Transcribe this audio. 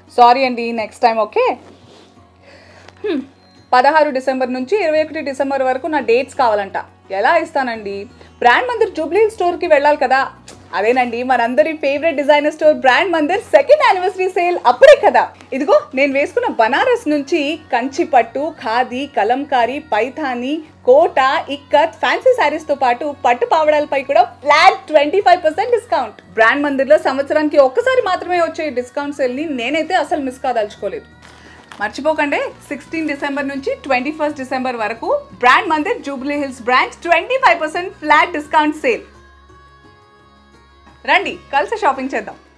Sorry అండి next time okay హ్మ్. పదహారు డిసెంబర్ నుంచి ఇరవై ఒకటి డిసెంబర్ వరకు నా డేట్స్ కావాలంట ఎలా ఇస్తానండి బ్రాండ్ మందిర్ జూబ్లీ స్టోర్కి వెళ్ళాలి కదా అదేనండి మనందరి favourite designer store brand Mandir second anniversary sale అప్పుడే కదా ఇదిగో నేను వేసుకున్న బనారస్ నుంచి కంచి పట్టు ఖాదీ కలంకారీ పైథానీ కోట ఇక్కత్ ఫ్యాన్సీ శారీస్ తో పాటు పట్టు పావడాలపై కూడా flat twenty five percent discount brand మందిర్లో సంవత్సరానికి ఒక్కసారి మాత్రమే వచ్చే డిస్కౌంట్ సేల్ ని నేనైతే అసలు మిస్ కాదలుచుకోలేదు మర్చిపోకండి సిక్స్టీన్ డిసెంబర్ నుంచి ట్వంటీ ఫస్ట్ డిసెంబర్ వరకు brand Mandir Jubilee Hills branch twenty five percent flat discount sale రండి కలిసి షాపింగ్ చేద్దాం